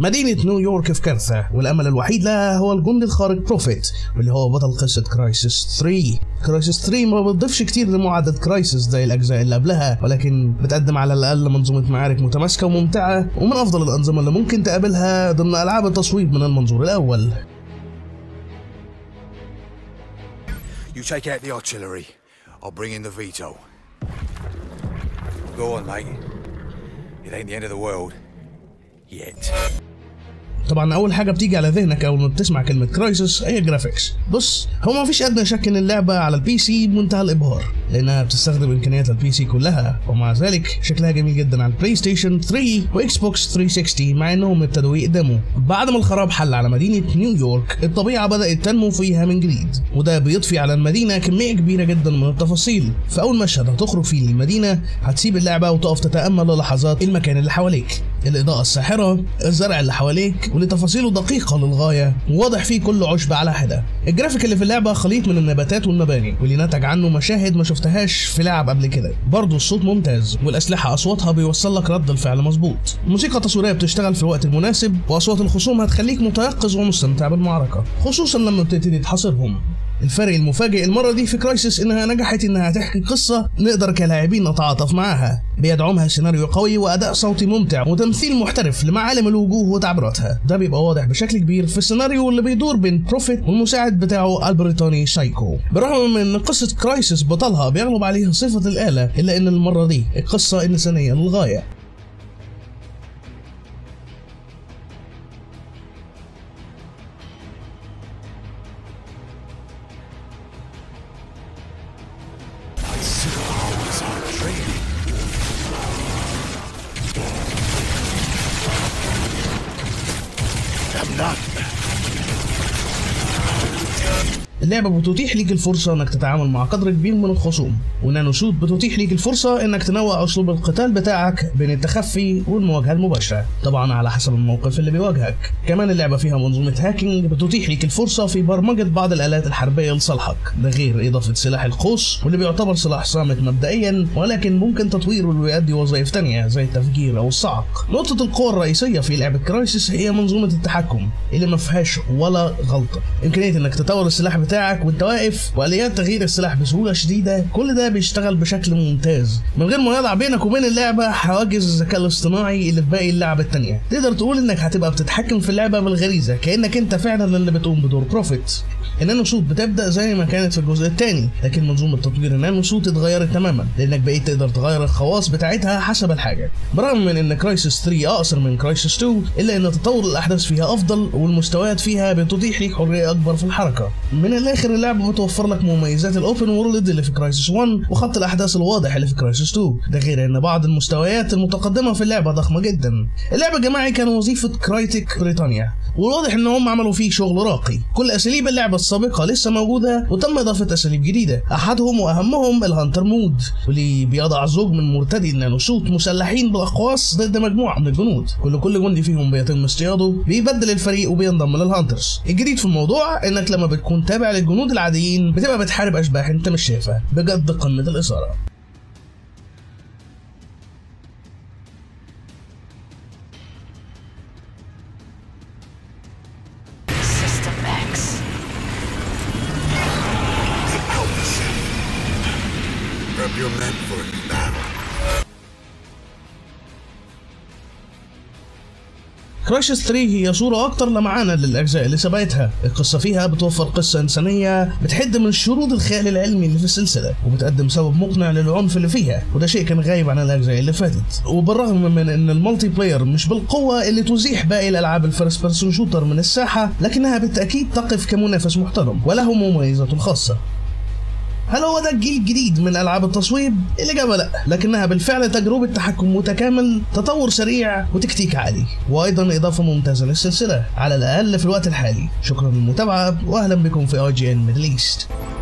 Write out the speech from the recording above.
مدينة نيويورك في كارثة والأمل الوحيد لها هو الجندي الخارق بروفيت واللي هو بطل قصة كرايسيس 3 كرايسيس 3 ما بتضيفش كتير لمعدل كرايسيس زي الأجزاء اللي قبلها ولكن بتقدم على الأقل منظومة معارك متماسكة وممتعة ومن أفضل الأنظمة اللي ممكن تقابلها ضمن ألعاب التصويب من المنظور الأول You take out the artillery. I'll bring in the veto. Go on, mate. It ain't the end of the world. Yet. طبعا اول حاجه بتيجي على ذهنك اول ما بتسمع كلمه كرايسيس هي الجرافيكس بص هو ما فيش ادنى شك ان اللعبه على البي سي بمنتهى الابهار لانها بتستخدم امكانيات البي سي كلها ومع ذلك شكلها جميل جدا على البلاي ستيشن 3 واكس بوكس 360 مع انهم ابتدوا يقدموا بعد ما الخراب حل على مدينه نيويورك الطبيعه بدات تنمو فيها من جديد وده بيضفي على المدينه كميه كبيره جدا من التفاصيل في اول مشهد هتخرج فيه للمدينه هتسيب اللعبه وتقف تتامل للحظات المكان اللي حواليك الاضاءه الساحره الزرع اللي حواليك واللي تفاصيله دقيقه للغايه وواضح فيه كل عشب على حده الجرافيك اللي في اللعبه خليط من النباتات والمباني واللي نتج عنه مشاهد ما شفتهاش في لعب قبل كده برضه الصوت ممتاز والاسلحه اصواتها بيوصل لك رد الفعل مظبوط الموسيقى التصويريه بتشتغل في الوقت المناسب واصوات الخصوم هتخليك متيقظ ومستمتع بالمعركه خصوصا لما بتبتدي تحاصرهم الفرق المفاجئ المرة دي في كرايسيس إنها نجحت إنها تحكي قصة نقدر كلاعبين نتعاطف معاها بيدعمها سيناريو قوي وأداء صوتي ممتع وتمثيل محترف لمعالم الوجوه وتعبيراتها ده بيبقى واضح بشكل كبير في السيناريو اللي بيدور بين بروفيت والمساعد بتاعه البريطاني سايكو برغم من إن قصة كرايسيس بطلها بيغلب عليها صفة الآلة إلا إن المرة دي القصة إنسانية للغاية It's our dream. I'm not. اللعبة بتتيح ليك الفرصة انك تتعامل مع قدر كبير من الخصوم ونانو سوت بتتيح ليك الفرصة انك تنوع اسلوب القتال بتاعك بين التخفي والمواجهة المباشرة طبعا على حسب الموقف اللي بيواجهك كمان اللعبة فيها منظومة هاكينج بتتيح ليك الفرصة في برمجة بعض الالات الحربية لصالحك ده غير اضافة سلاح القوس واللي بيعتبر سلاح صامت مبدئيا ولكن ممكن تطويره ليؤدي وظائف تانية زي التفجير او الصعق نقطة القوة الرئيسية في لعبة كرايسيس هي منظومة التحكم اللي ما فيهاش ولا غلطة امكانية انك تطور السلاح بتاعك وانت واقف واليات تغيير السلاح بسهولة شديدة كل ده بيشتغل بشكل ممتاز من غير ما يضع بينك وبين اللعبة حواجز الذكاء الاصطناعي اللي في باقي اللعب التانية تقدر تقول انك هتبقى بتتحكم في اللعبة بالغريزة كأنك انت فعلا اللي بتقوم بدور بروفيت النانو سوت بتبدا زي ما كانت في الجزء الثاني لكن منظومه تطوير النانو سوت اتغيرت تماما لانك بقيت تقدر تغير الخواص بتاعتها حسب الحاجه برغم من ان كرايسيس 3 اقصر من كرايسيس 2 الا ان تطور الاحداث فيها افضل والمستويات فيها بتتيح لك حريه اكبر في الحركه من الاخر اللعبه بتوفر لك مميزات الاوبن وورلد اللي في كرايسيس 1 وخط الاحداث الواضح اللي في كرايسيس 2 ده غير ان بعض المستويات المتقدمه في اللعبه ضخمه جدا اللعبه جماعي كان وظيفه كرايتك بريطانيا والواضح ان هم عملوا فيه شغل راقي كل اساليب اللعبه السابقه لسه موجوده وتم اضافه اساليب جديده احدهم واهمهم الهانتر مود واللي بيضع زوج من مرتدي النانوسوت مسلحين بالاقواس ضد مجموعه من الجنود كل كل جندي فيهم بيتم اصطياده بيبدل الفريق وبينضم للهانترز الجديد في الموضوع انك لما بتكون تابع للجنود العاديين بتبقى بتحارب اشباح انت مش شايفها بجد قمه الاثاره System X. Grab your men for it now. كرايسيس 3 هي صورة أكتر لمعانا للأجزاء اللي سبقتها، القصة فيها بتوفر قصة إنسانية بتحد من شرود الخيال العلمي اللي في السلسلة، وبتقدم سبب مقنع للعنف اللي فيها، وده شيء كان غايب عن الأجزاء اللي فاتت، وبالرغم من إن المالتي بلاير مش بالقوة اللي تزيح باقي الألعاب الفيرست بيرسون شوتر من الساحة، لكنها بالتأكيد تقف كمنافس محترم، وله مميزاته الخاصة. هل هو ده الجيل الجديد من العاب التصويب؟ الإجابة لا، لكنها بالفعل تجربة تحكم متكامل، تطور سريع وتكتيك عالي، وأيضا إضافة ممتازة للسلسلة، على الأقل في الوقت الحالي. شكرا للمتابعة وأهلا بكم في اي جي ان ميدل ايست.